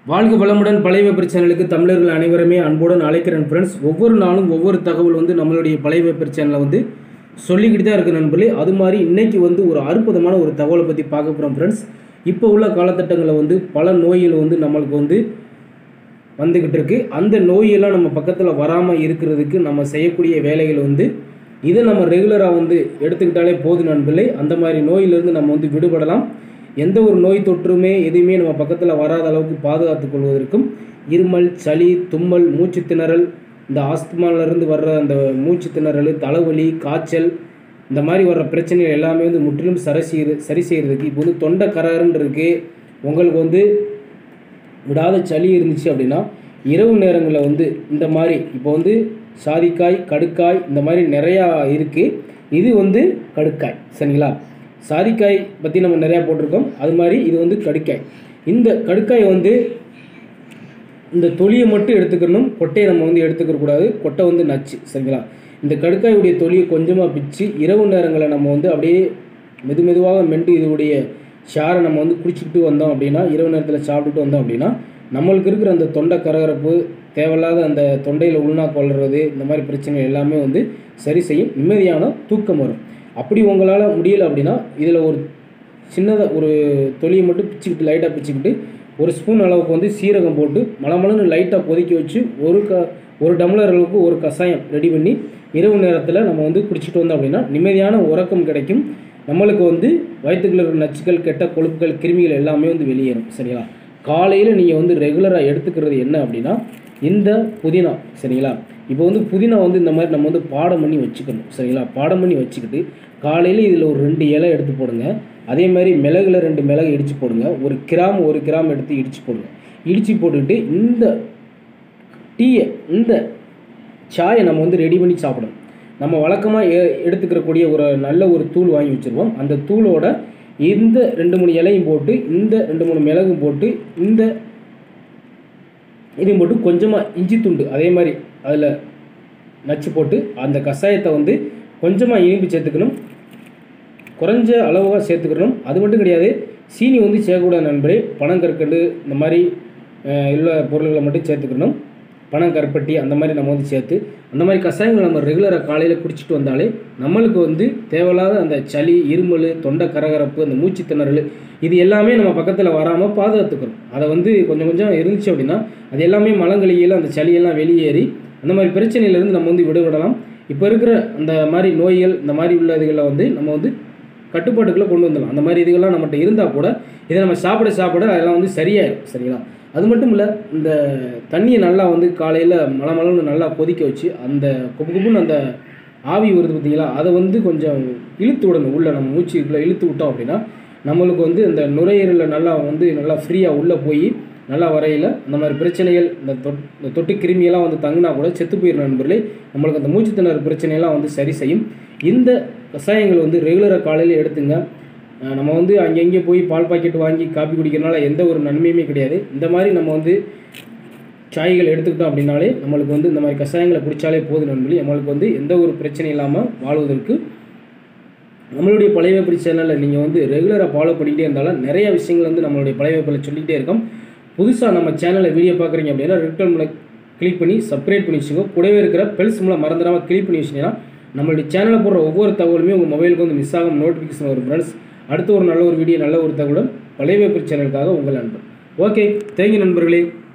வாழ்க வளமுடன் பழைய வெப்பர் சேனலுக்கு தமிழர்கள் அனைவருமே அன்புடன் அழைக்கிறேன் ஃப்ரெண்ட்ஸ் ஒவ்வொரு நாளும் ஒவ்வொரு தகவல் வந்து நம்மளுடைய பழைய வெப்பர் சேனலில் வந்து சொல்லிக்கிட்டு தான் இருக்கு நண்பர்களே அது மாதிரி இன்னைக்கு வந்து ஒரு அற்புதமான ஒரு தகவலை பற்றி பார்க்க போகிறோம் ஃப்ரெண்ட்ஸ் இப்போ உள்ள காலகட்டங்களில் வந்து பல நோய்கள் வந்து நம்மளுக்கு வந்து வந்துக்கிட்டு இருக்கு அந்த நோயெல்லாம் நம்ம பக்கத்தில் வராமல் இருக்கிறதுக்கு நம்ம செய்யக்கூடிய வேலைகள் வந்து இதை நம்ம ரெகுலராக வந்து எடுத்துக்கிட்டாலே போதும் நண்பர்களே அந்த மாதிரி நோயிலிருந்து நம்ம வந்து விடுபடலாம் எந்த ஒரு நோய் தொற்றுமே எதுவுமே நம்ம பக்கத்தில் வராத அளவுக்கு பாதுகாத்துக் கொள்வதற்கும் இருமல் சளி தும்மல் மூச்சு திணறல் இந்த ஆஸ்துமாவிலேருந்து வர்ற அந்த மூச்சு திணறல் தலைவலி காய்ச்சல் இந்த மாதிரி வர்ற பிரச்சனைகள் எல்லாமே வந்து முற்றிலும் சரி செய்ய சரி செய்கிறதுக்கு இப்போ வந்து தொண்டை கராருன்னு இருக்குது உங்களுக்கு வந்து விடாத சளி இருந்துச்சு அப்படின்னா இரவு நேரங்களில் வந்து இந்த மாதிரி இப்போ வந்து சாதிக்காய் கடுக்காய் இந்த மாதிரி நிறையா இருக்குது இது வந்து கடுக்காய் சரிங்களா சாதிக்காய் பற்றி நம்ம நிறையா போட்டிருக்கோம் அது மாதிரி இது வந்து கடுக்காய் இந்த கடுக்காய் வந்து இந்த தொலியை மட்டும் எடுத்துக்கணும் கொட்டையை நம்ம வந்து எடுத்துக்க கூடாது கொட்டை வந்து நச்சு சரிங்களா இந்த கடுக்காயுடைய தொலியை கொஞ்சமாக பிச்சு இரவு நேரங்களில் நம்ம வந்து அப்படியே மெது மெதுவாக மெண்டு இதோடைய ஷாரை நம்ம வந்து குடிச்சிட்டு வந்தோம் அப்படின்னா இரவு நேரத்தில் சாப்பிட்டுட்டு வந்தோம் அப்படின்னா நம்மளுக்கு இருக்கிற அந்த தொண்டை கரகரப்பு தேவையில்லாத அந்த தொண்டையில் உள்நாக்கு வளர்றது இந்த மாதிரி பிரச்சனை எல்லாமே வந்து சரி செய்யும் நிம்மதியான தூக்கம் வரும் அப்படி உங்களால் முடியலை அப்படின்னா இதில் ஒரு சின்னதாக ஒரு தொலியை மட்டும் பிச்சுக்கிட்டு லைட்டாக பிச்சுக்கிட்டு ஒரு ஸ்பூன் அளவுக்கு வந்து சீரகம் போட்டு மலமலன்னு லைட்டாக கொதிக்க வச்சு ஒரு க ஒரு டம்ளர் அளவுக்கு ஒரு கஷாயம் ரெடி பண்ணி இரவு நேரத்தில் நம்ம வந்து குடிச்சிட்டு வந்தோம் அப்படின்னா நிம்மதியான உறக்கம் கிடைக்கும் நம்மளுக்கு வந்து வயிற்றுக்குள்ள இருக்கிற நச்சுக்கள் கெட்ட கொழுப்புகள் கிருமிகள் எல்லாமே வந்து வெளியேறும் சரிங்களா காலையில் நீங்கள் வந்து ரெகுலராக எடுத்துக்கிறது என்ன அப்படின்னா இந்த புதினா சரிங்களா இப்போ வந்து புதினா வந்து இந்த மாதிரி நம்ம வந்து பாடம் பண்ணி வச்சுக்கணும் சரிங்களா பாடம் பண்ணி வச்சுக்கிட்டு காலையில் இதில் ஒரு ரெண்டு இலை எடுத்து போடுங்க அதே மாதிரி மிளகுல ரெண்டு மிளகு இடித்து போடுங்க ஒரு கிராம் ஒரு கிராம் எடுத்து இடித்து போடுங்க இடித்து போட்டுக்கிட்டு இந்த டீயை இந்த சாயை நம்ம வந்து ரெடி பண்ணி சாப்பிடணும் நம்ம வழக்கமாக எ எடுத்துக்கிறக்கூடிய ஒரு நல்ல ஒரு தூள் வாங்கி வச்சுருவோம் அந்த தூளோட இந்த ரெண்டு மூணு இலையும் போட்டு இந்த ரெண்டு மூணு மிளகும் போட்டு இந்த இதையும் போட்டு கொஞ்சமாக இஞ்சி துண்டு அதே மாதிரி அதில் நச்சு போட்டு அந்த கஷாயத்தை வந்து கொஞ்சமாக இனிப்பு சேர்த்துக்கணும் குறைஞ்ச அளவாக சேர்த்துக்கணும் அது மட்டும் கிடையாது சீனி வந்து சேர்க்கக்கூடாது நண்பரே பனங்கற்கண்டு இந்த மாதிரி அஹ், உள்ள பொருள்களை மட்டும் சேர்த்துக்கணும் பனங்கருப்பட்டி அந்த மாதிரி நம்ம வந்து சேர்த்து அந்த மாதிரி கஷாயங்கள் நம்ம ரெகுலராக காலையில் குடிச்சிட்டு வந்தாலே நம்மளுக்கு வந்து தேவையில்லாத அந்த சளி இருமல் தொண்டை கரகரப்பு அந்த மூச்சு திணறல் இது எல்லாமே நம்ம பக்கத்தில் வராமல் பாதுகாத்துக்கிறோம் அதை வந்து கொஞ்சம் கொஞ்சம் இருந்துச்சு அப்படின்னா அது எல்லாமே மலங்களியில் அந்த சளியெல்லாம் வெளியேறி அந்த மாதிரி பிரச்சனையிலேருந்து நம்ம வந்து விடுபடலாம் இப்போ இருக்கிற அந்த மாதிரி நோய்கள் இந்த மாதிரி உள்ள இதுகளை வந்து நம்ம வந்து கட்டுப்பாட்டுக்குள்ளே கொண்டு வந்துடலாம் அந்த மாதிரி இதுகள்லாம் நம்மகிட்ட இருந்தால் கூட இதை நம்ம சாப்பிட சாப்பிட அதெல்லாம் வந்து சரியாயிடும் சரிங்களா அது மட்டும் இல்லை இந்த தண்ணியை நல்லா வந்து காலையில் மலை மலன்னு நல்லா கொதிக்க வச்சு அந்த குப்பு குப்புன்னு அந்த ஆவி வருது பார்த்தீங்களா அதை வந்து கொஞ்சம் இழுத்து விடணும் உள்ளே நம்ம மூச்சுக்குள்ளே இழுத்து விட்டோம் அப்படின்னா நம்மளுக்கு வந்து இந்த நுரையீரலில் நல்லா வந்து நல்லா ஃப்ரீயாக உள்ளே போய் நல்லா வரையில் அந்த மாதிரி பிரச்சனைகள் இந்த தொட் இந்த தொட்டு கிருமியெல்லாம் வந்து தங்கினா கூட செத்து போயிடும் நண்பர்களே நம்மளுக்கு அந்த மூச்சு திணறல் பிரச்சனையெல்லாம் வந்து சரி செய்யும் இந்த கஷாயங்கள் வந்து ரெகுலராக காலையில் எடுத்துங்க அஹ் நம்ம வந்து அங்கங்கே போய் பால் பாக்கெட் வாங்கி காப்பி குடிக்கிறனால எந்த ஒரு நன்மையுமே கிடையாது இந்த மாதிரி நம்ம வந்து சாய்கள் எடுத்துக்கிட்டோம் அப்படின்னாலே நம்மளுக்கு வந்து இந்த மாதிரி கஷாயங்களை குடித்தாலே போதும் நண்பர்களே நம்மளுக்கு வந்து எந்த ஒரு பிரச்சனை இல்லாமல் வாழ்வதற்கு நம்மளுடைய பழைய வேப்பரி சேனலில் நீங்கள் வந்து ரெகுலராக ஃபாலோ பண்ணிக்கிட்டே இருந்தாலும் நிறைய விஷயங்கள் வந்து நம்மளுடைய பழைய வேப்பில் சொல்லிகிட்டே இருக்கோம் புதுசாக நம்ம சேனலில் வீடியோ பார்க்குறீங்க அப்படின்னா ரெட் கலர் கிளிக் பண்ணி சப்ஸ்கிரைப் பண்ணி வச்சுக்கோ கூடவே இருக்கிற பெல்ஸ் மூலம் மறந்துடாமல் கிளிக் பண்ணி வச்சிங்கன்னா நம்மளுடைய சேனலில் போடுற ஒவ்வொரு தகவலுமே உங்கள் மொபைலுக்கு வந்து மிஸ் ஆகும் நோட்டிஃபிகேஷன் வரும் ஃப்ரெண்ட்ஸ் அடுத்து ஒரு நல்ல ஒரு வீடியோ நல்ல ஒரு தகவலும் பழைய வேப்பரி சேனலுக்காக உங்கள் நண்பர் ஓகே தேங்க்யூ நண்பர்களே